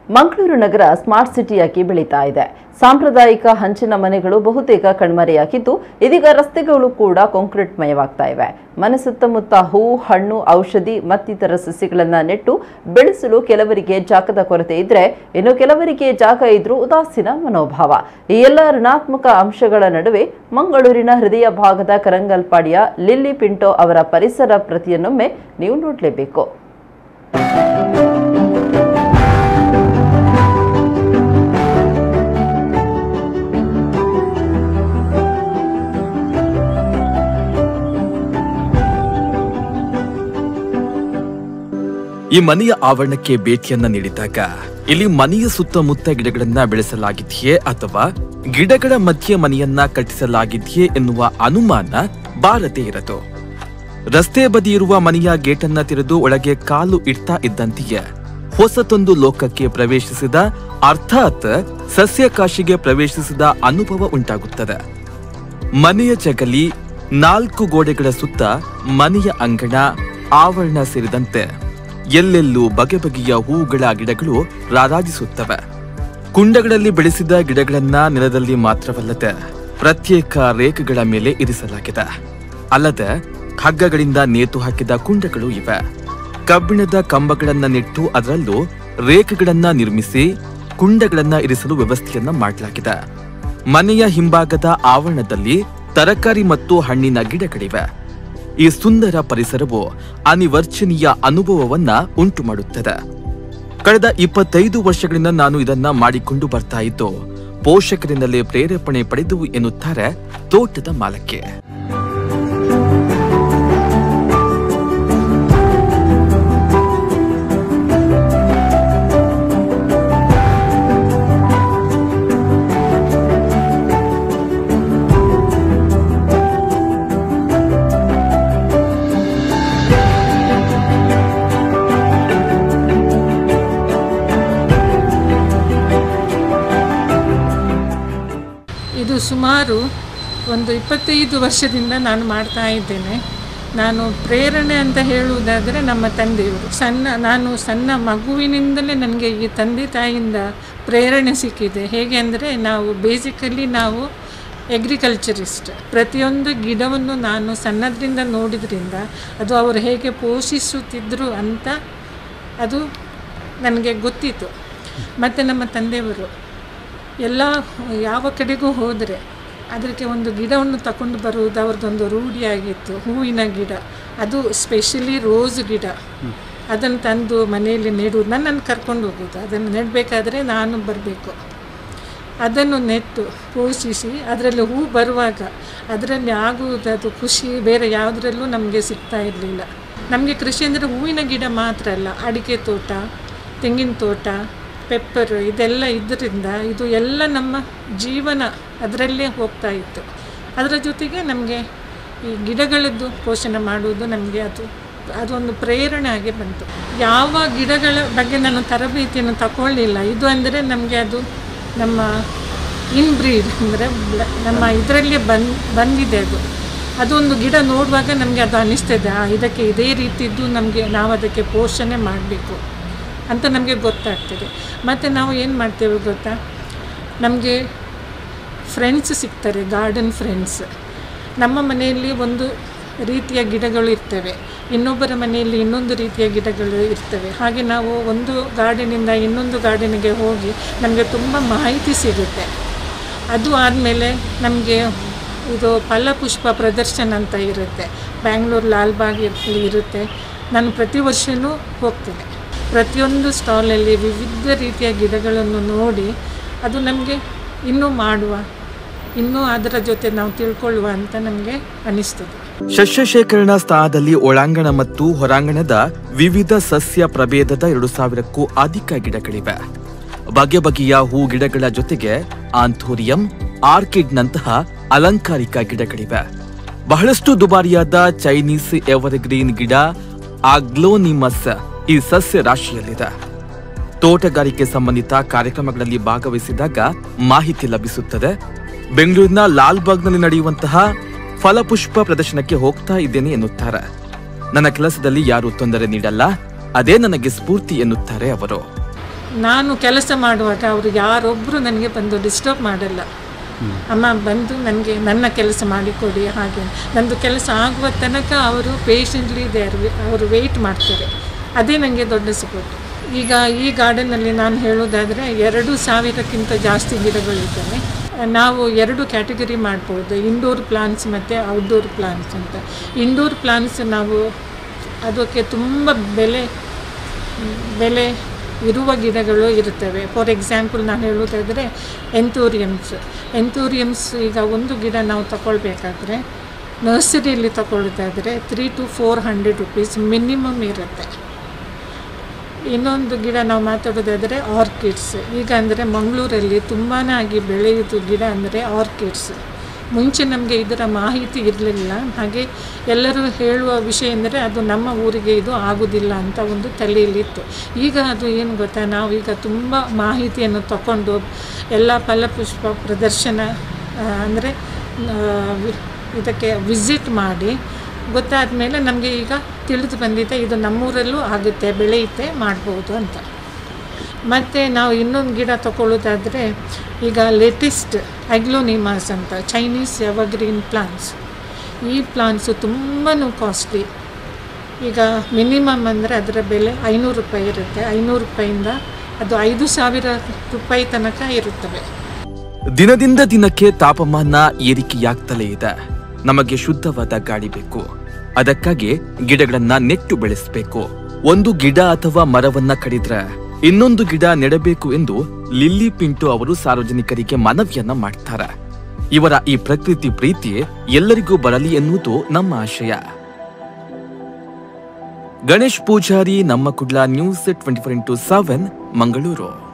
ಮಂಗಳೂರು ನಗರ smart ಸಿಟಿಯಾಗಿ ಬೆಳೀತಾ ಇದೆ ಸಾಂಪ್ರದಾಯಿಕ ಹಂಚಿನ ಮನೆಗಳು ಬಹುತೇಕ ಕಣ್ಮರೆಯಾಗಿದ್ದು ಇದೀಗ ರಸ್ತೆಗಳು ಕೂಡ ಕಾಂಕ್ರೀಟ್ ಮಯವಾಗ್ತಾ ಇವೆ ಮನೆ ಸುತ್ತಮುತ್ತ ಹೂ ಹಣ್ಣು ಔಷಧಿ ಮತ್ತಿತರ ಸಸ್ಯಗಳನ್ನ ನೆಟ್ಟು ಬೆಳೆಸಲು ಕೆಲವರಿಗೆ ಜಾಗದ ಕೊರತೆ ಇದ್ರೆ ಇನ್ನು ಕೆಲವರಿಗೆ ಜಾಗ ಇದ್ರೂ ಉದಾಸೀನ ಮನೋಭಾವ ಈ ಎಲ್ಲ ಋಣಾತ್ಮಕ ಅಂಶಗಳ ನಡುವೆ ಮಂಗಳೂರಿನ ಹೃದಯ ಭಾಗದ ಕರಂಗಲ್ಪಾಡಿಯ ಲಿಲ್ಲಿ ಪಿಂಟೋ ಅವರ ಪರಿಸರ ಪ್ರತಿಯನ್ನೊಮ್ಮೆ ನೀವು ನೋಡಲೇಬೇಕು ಈ ಮನೆಯ ಆವರಣಕ್ಕೆ ಭೇಟಿಯನ್ನ ನೀಡಿದಾಗ ಇಲ್ಲಿ ಮನೆಯ ಸುತ್ತಮುತ್ತ ಗಿಡಗಳನ್ನ ಬೆಳೆಸಲಾಗಿದೆಯೇ ಅಥವಾ ಗಿಡಗಳ ಮಧ್ಯೆ ಮನೆಯನ್ನ ಕಟ್ಟಿಸಲಾಗಿದೆಯೇ ಎನ್ನುವ ಅನುಮಾನ ಬಾರದೆ ಇರದು ರಸ್ತೆ ಬದಿ ಇರುವ ಮನೆಯ ಗೇಟನ್ನ ತೆರೆದು ಒಳಗೆ ಕಾಲು ಇಡ್ತಾ ಇದ್ದಂತೆಯೇ ಹೊಸತೊಂದು ಲೋಕಕ್ಕೆ ಪ್ರವೇಶಿಸಿದ ಅರ್ಥಾತ್ ಸಸ್ಯಕಾಶಿಗೆ ಪ್ರವೇಶಿಸಿದ ಅನುಭವ ಉಂಟಾಗುತ್ತದೆ ಮನೆಯ ಜಗಲಿ ನಾಲ್ಕು ಗೋಡೆಗಳ ಸುತ್ತ ಮನೆಯ ಅಂಗಣ ಆವರಣ ಸೇರಿದಂತೆ ಎಲ್ಲೆಲ್ಲೂ ಬಗೆ ಬಗೆಯ ಹೂಗಳ ಗಿಡಗಳು ರಾರಾಜಿಸುತ್ತವೆ ಕುಂಡಗಳಲ್ಲಿ ಬೆಳೆಸಿದ ಗಿಡಗಳನ್ನ ನೆಲದಲ್ಲಿ ಮಾತ್ರವಲ್ಲದೆ ಪ್ರತ್ಯೇಕ ರೇಖೆಗಳ ಮೇಲೆ ಇರಿಸಲಾಗಿದೆ ಅಲ್ಲದೆ ಹಗ್ಗಗಳಿಂದ ನೇತು ಹಾಕಿದ ಕುಂಡಗಳು ಇವೆ ಕಬ್ಬಿಣದ ಕಂಬಗಳನ್ನ ನೆಟ್ಟು ಅದರಲ್ಲೂ ರೇಖೆಗಳನ್ನ ನಿರ್ಮಿಸಿ ಕುಂಡಗಳನ್ನ ಇರಿಸಲು ವ್ಯವಸ್ಥೆಯನ್ನ ಮಾಡಲಾಗಿದೆ ಮನೆಯ ಹಿಂಭಾಗದ ಆವರಣದಲ್ಲಿ ತರಕಾರಿ ಮತ್ತು ಹಣ್ಣಿನ ಗಿಡಗಳಿವೆ ಈ ಸುಂದರ ಪರಿಸರವು ಅನಿವರ್ಚನೀಯ ಅನುಭವವನ್ನ ಉಂಟು ಮಾಡುತ್ತದೆ ಕಳೆದ ಇಪ್ಪತ್ತೈದು ವರ್ಷಗಳಿಂದ ನಾನು ಇದನ್ನ ಮಾಡಿಕೊಂಡು ಬರ್ತಾ ಇದ್ದು ಪೋಷಕರಿಂದಲೇ ಪ್ರೇರೇಪಣೆ ಪಡೆದು ಎನ್ನುತ್ತಾರೆ ತೋಟದ ಮಾಲಕ್ಕೆ ಇದು ಸುಮಾರು ಒಂದು ಇಪ್ಪತ್ತೈದು ವರ್ಷದಿಂದ ನಾನು ಮಾಡ್ತಾ ಇದ್ದೇನೆ ನಾನು ಪ್ರೇರಣೆ ಅಂತ ಹೇಳುವುದಾದರೆ ನಮ್ಮ ತಂದೆಯವರು ಸಣ್ಣ ನಾನು ಸಣ್ಣ ಮಗುವಿನಿಂದಲೇ ನನಗೆ ಈ ತಂದೆ ತಾಯಿಯಿಂದ ಪ್ರೇರಣೆ ಸಿಕ್ಕಿದೆ ಹೇಗೆ ಅಂದರೆ ನಾವು ಬೇಸಿಕಲಿ ನಾವು ಎಗ್ರಿಕಲ್ಚರಿಸ್ಟ್ ಪ್ರತಿಯೊಂದು ಗಿಡವನ್ನು ನಾನು ಸಣ್ಣದ್ರಿಂದ ನೋಡಿದ್ರಿಂದ ಅದು ಅವರು ಹೇಗೆ ಪೋಷಿಸುತ್ತಿದ್ದರು ಅಂತ ಅದು ನನಗೆ ಗೊತ್ತಿತ್ತು ಮತ್ತು ನಮ್ಮ ತಂದೆಯವರು ಎಲ್ಲ ಯಾವ ಕಡೆಗೂ ಹೋದರೆ ಅದಕ್ಕೆ ಒಂದು ಗಿಡವನ್ನು ತಗೊಂಡು ಬರುವುದು ಅವ್ರದ್ದೊಂದು ರೂಢಿಯಾಗಿತ್ತು ಹೂವಿನ ಗಿಡ ಅದು ಸ್ಪೆಷಲಿ ರೋಸ್ ಗಿಡ ಅದನ್ನು ತಂದು ಮನೆಯಲ್ಲಿ ನೆಡುವುದು ನನ್ನನ್ನು ಕರ್ಕೊಂಡು ಹೋಗೋದು ಅದನ್ನು ನೆಡಬೇಕಾದ್ರೆ ನಾನು ಬರಬೇಕು ಅದನ್ನು ನೆಟ್ಟು ಪೋಷಿಸಿ ಅದರಲ್ಲಿ ಹೂ ಬರುವಾಗ ಅದರಲ್ಲಿ ಆಗುವುದದು ಖುಷಿ ಬೇರೆ ಯಾವುದರಲ್ಲೂ ನಮಗೆ ಸಿಗ್ತಾ ಇರಲಿಲ್ಲ ನಮಗೆ ಕೃಷಿ ಅಂದರೆ ಹೂವಿನ ಗಿಡ ಮಾತ್ರ ಅಲ್ಲ ಅಡಿಕೆ ತೋಟ ತೆಂಗಿನ ತೋಟ ಪೆಪ್ಪರ್ ಇದೆಲ್ಲ ಇದರಿಂದ ಇದು ಎಲ್ಲ ನಮ್ಮ ಜೀವನ ಅದರಲ್ಲೇ ಹೋಗ್ತಾ ಇತ್ತು ಅದರ ಜೊತೆಗೆ ನಮಗೆ ಈ ಗಿಡಗಳದ್ದು ಪೋಷಣೆ ಮಾಡುವುದು ನಮಗೆ ಅದು ಅದೊಂದು ಪ್ರೇರಣೆ ಆಗಿ ಬಂತು ಯಾವ ಗಿಡಗಳ ಬಗ್ಗೆ ನಾನು ತರಬೇತಿಯನ್ನು ತಗೊಳ್ಳಿಲ್ಲ ಇದು ಅಂದರೆ ನಮಗೆ ಅದು ನಮ್ಮ ಇನ್ಬ್ರೀಡ್ ಅಂದರೆ ನಮ್ಮ ಇದರಲ್ಲಿ ಬಂದ್ ಬಂದಿದೆ ಅದು ಅದೊಂದು ಗಿಡ ನೋಡುವಾಗ ನಮಗೆ ಅದು ಅನ್ನಿಸ್ತದೆ ಆ ಇದಕ್ಕೆ ಇದೇ ರೀತಿದ್ದು ನಮಗೆ ನಾವು ಅದಕ್ಕೆ ಪೋಷಣೆ ಮಾಡಬೇಕು ಅಂತ ನಮಗೆ ಗೊತ್ತಾಗ್ತದೆ ಮತ್ತು ನಾವು ಏನು ಮಾಡ್ತೇವೆ ಗೊತ್ತಾ ನಮಗೆ ಫ್ರೆಂಡ್ಸ್ ಸಿಗ್ತಾರೆ ಗಾರ್ಡನ್ ಫ್ರೆಂಡ್ಸ್ ನಮ್ಮ ಮನೆಯಲ್ಲಿ ಒಂದು ರೀತಿಯ ಗಿಡಗಳು ಇರ್ತವೆ ಇನ್ನೊಬ್ಬರ ಮನೆಯಲ್ಲಿ ಇನ್ನೊಂದು ರೀತಿಯ ಗಿಡಗಳು ಇರ್ತವೆ ಹಾಗೆ ನಾವು ಒಂದು ಗಾರ್ಡನಿಂದ ಇನ್ನೊಂದು ಗಾರ್ಡನಿಗೆ ಹೋಗಿ ನಮಗೆ ತುಂಬ ಮಾಹಿತಿ ಸಿಗುತ್ತೆ ಅದು ಆದಮೇಲೆ ನಮಗೆ ಇದು ಫಲಪುಷ್ಪ ಪ್ರದರ್ಶನ ಅಂತ ಇರುತ್ತೆ ಬ್ಯಾಂಗ್ಳೂರು ಲಾಲ್ಬಾಗ್ ಇರ್- ಇರುತ್ತೆ ನಾನು ಪ್ರತಿ ವರ್ಷವೂ ಹೋಗ್ತೇನೆ ಪ್ರತಿಯೊಂದು ಸ್ಟಾಲಲ್ಲಿ ವಿವಿಧ ರೀತಿಯ ಗಿಡಗಳನ್ನು ನೋಡಿ ಅದು ನಮಗೆ ಇನ್ನೂ ಮಾಡುವ ಇನ್ನೂ ಅದರ ಜೊತೆ ನಾವು ತಿಳ್ಕೊಳ್ಳುವ ಅಂತ ನಮಗೆ ಅನಿಸ್ತದೆ ಸಸ್ಯ ಶೇಖರಣಾ ಸ್ಥಳದಲ್ಲಿ ಒಳಾಂಗಣ ಮತ್ತು ಹೊರಾಂಗಣದ ವಿವಿಧ ಸಸ್ಯ ಪ್ರಭೇದದ ಎರಡು ಸಾವಿರಕ್ಕೂ ಅಧಿಕ ಗಿಡಗಳಿವೆ ಬಗೆ ಬಗೆಯ ಹೂ ಗಿಡಗಳ ಜೊತೆಗೆ ಆಂಥೋರಿಯಂ ಆರ್ಕಿಡ್ನಂತಹ ಅಲಂಕಾರಿಕ ಗಿಡಗಳಿವೆ ಬಹಳಷ್ಟು ದುಬಾರಿಯಾದ ಚೈನೀಸ್ ಎವರ್ಗ್ರೀನ್ ಗಿಡ ಆಗ್ಲೋನಿಮಸ್ ಈ ಸಸ್ಯ ರಾಶಿಯಲ್ಲಿದೆ ತೋಟಗಾರಿಕೆ ಸಂಬಂಧಿತ ಕಾರ್ಯಕ್ರಮಗಳಲ್ಲಿ ಭಾಗವಹಿಸಿದಾಗ ಮಾಹಿತಿ ಲಭಿಸುತ್ತದೆ ಬೆಂಗಳೂರಿನ ಲಾಲ್ಬಾಗ್ನಲ್ಲಿ ನಡೆಯುವಂತಹ ಫಲಪುಷ್ಪ ಪ್ರದರ್ಶನಕ್ಕೆ ಹೋಗ್ತಾ ಇದ್ದೇನೆ ಎನ್ನುತ್ತಾರೆ ನನ್ನ ಕೆಲಸದಲ್ಲಿ ಯಾರೂ ತೊಂದರೆ ನೀಡಲ್ಲ ಅದೇ ನನಗೆ ಸ್ಫೂರ್ತಿ ಎನ್ನುತ್ತಾರೆ ಅವರು ನಾನು ಕೆಲಸ ಮಾಡುವಾಗ ಅವರು ಯಾರೊಬ್ಬರು ನನಗೆ ಬಂದು ಡಿಸ್ಟರ್ಬ್ ಮಾಡಲ್ಲ ಅಮ್ಮ ಬಂದು ನನಗೆ ನನ್ನ ಕೆಲಸ ಮಾಡಿಕೊಡಿ ಹಾಗೆ ನಂದು ಕೆಲಸ ಆಗುವ ತನಕ ಅವರು ಪೇಷಂಟ್ಲಿ ದೇರ್ ಅವರು ವೆಯ್ಟ್ ಮಾಡ್ತಾರೆ ಅದೇ ನನಗೆ ದೊಡ್ಡ ಸಪೋರ್ಟ್ ಈಗ ಈ ಗಾರ್ಡನಲ್ಲಿ ನಾನು ಹೇಳೋದಾದರೆ ಎರಡು ಸಾವಿರಕ್ಕಿಂತ ಜಾಸ್ತಿ ಗಿಡಗಳಿದ್ದಾವೆ ನಾವು ಎರಡು ಕ್ಯಾಟಗರಿ ಮಾಡ್ಬೋದು ಇಂಡೋರ್ ಪ್ಲಾಂಟ್ಸ್ ಮತ್ತು ಔಟ್ಡೋರ್ ಪ್ಲಾಂಟ್ಸ್ ಅಂತ ಇಂಡೋರ್ ಪ್ಲಾಂಟ್ಸ್ ನಾವು ಅದಕ್ಕೆ ತುಂಬ ಬೆಲೆ ಬೆಲೆ ಇರುವ ಗಿಡಗಳು ಇರುತ್ತವೆ ಫಾರ್ ಎಕ್ಸಾಂಪಲ್ ನಾನು ಹೇಳೋದಾದರೆ ಎಂತೋರಿಯಮ್ಸ್ ಎಂತೋರಿಯಮ್ಸ್ ಈಗ ಒಂದು ಗಿಡ ನಾವು ತಗೊಳ್ಬೇಕಾದ್ರೆ ನರ್ಸರಿಯಲ್ಲಿ ತಗೊಳ್ಳೋದಾದರೆ three to four hundred rupees minimum ಇರುತ್ತೆ ಇನ್ನೊಂದು ಗಿಡ ನಾವು ಮಾತಾಡೋದಾದರೆ ಆರ್ಕಿಡ್ಸ್ ಈಗ ಅಂದರೆ ಮಂಗಳೂರಲ್ಲಿ ತುಂಬಾ ಆಗಿ ಬೆಳೆಯೋದು ಗಿಡ ಅಂದರೆ ಆರ್ಕಿಡ್ಸ್ ಮುಂಚೆ ನಮಗೆ ಇದರ ಮಾಹಿತಿ ಇರಲಿಲ್ಲ ಹಾಗೆ ಎಲ್ಲರೂ ಹೇಳುವ ವಿಷಯ ಎಂದರೆ ಅದು ನಮ್ಮ ಊರಿಗೆ ಇದು ಆಗುವುದಿಲ್ಲ ಅಂತ ಒಂದು ತಲೆಯಲ್ಲಿತ್ತು ಈಗ ಅದು ಏನು ಗೊತ್ತಾ ನಾವೀಗ ತುಂಬ ಮಾಹಿತಿಯನ್ನು ತಗೊಂಡು ಎಲ್ಲ ಫಲಪುಷ್ಪ ಪ್ರದರ್ಶನ ಅಂದರೆ ಇದಕ್ಕೆ ವಿಸಿಟ್ ಮಾಡಿ ಗೊತ್ತಾದ ಮೇಲೆ ನಮಗೆ ಈಗ ತಿಳಿದು ಬಂದಿದೆ ಇದು ನಮ್ಮೂರಲ್ಲೂ ಆಗುತ್ತೆ ಬೆಳೆಯುತ್ತೆ ಮಾಡ್ಬೋದು ಅಂತ ಮತ್ತು ನಾವು ಇನ್ನೊಂದು ಗಿಡ ತಗೊಳ್ಳೋದಾದರೆ ಈಗ ಲೇಟೆಸ್ಟ್ ಅಗ್ಲೋನಿಮಾಸ್ ಅಂತ ಚೈನೀಸ್ ಎವರ್ಗ್ರೀನ್ ಪ್ಲಾಂಟ್ಸ್ ಈ ಪ್ಲಾಂಟ್ಸು ತುಂಬಾ ಕಾಸ್ಟ್ಲಿ ಈಗ ಮಿನಿಮಮ್ ಅಂದರೆ ಅದರ ಬೆಲೆ ಐನೂರು ರೂಪಾಯಿ ಇರುತ್ತೆ ಐನೂರು ರೂಪಾಯಿಂದ ಅದು ಐದು ಸಾವಿರ ರೂಪಾಯಿ ತನಕ ಇರುತ್ತವೆ ದಿನದಿಂದ ದಿನಕ್ಕೆ ತಾಪಮಾನ ಏರಿಕೆಯಾಗ್ತಲೇ ಇದೆ ನಮಗೆ ಶುದ್ಧವಾದ ಗಾಳಿ ಬೇಕು ಅದಕ್ಕಾಗಿ ಗಿಡಗಳನ್ನ ನೆಟ್ಟು ಬೆಳೆಸಬೇಕು ಒಂದು ಗಿಡ ಅಥವಾ ಮರವನ್ನ ಕಡಿದ್ರೆ ಇನ್ನೊಂದು ಗಿಡ ನೆಡಬೇಕು ಎಂದು ಲಿಲ್ಲಿ ಪಿಂಟು ಅವರು ಸಾರ್ವಜನಿಕರಿಗೆ ಮನವಿಯನ್ನ ಮಾಡ್ತಾರೆ ಇವರ ಈ ಪ್ರಕೃತಿ ಪ್ರೀತಿ ಎಲ್ಲರಿಗೂ ಬರಲಿ ಎನ್ನುವುದು ನಮ್ಮ ಆಶಯ ಗಣೇಶ್ ಪೂಜಾರಿ ನಮ್ಮ Kudla news twenty four into seven Mangaluru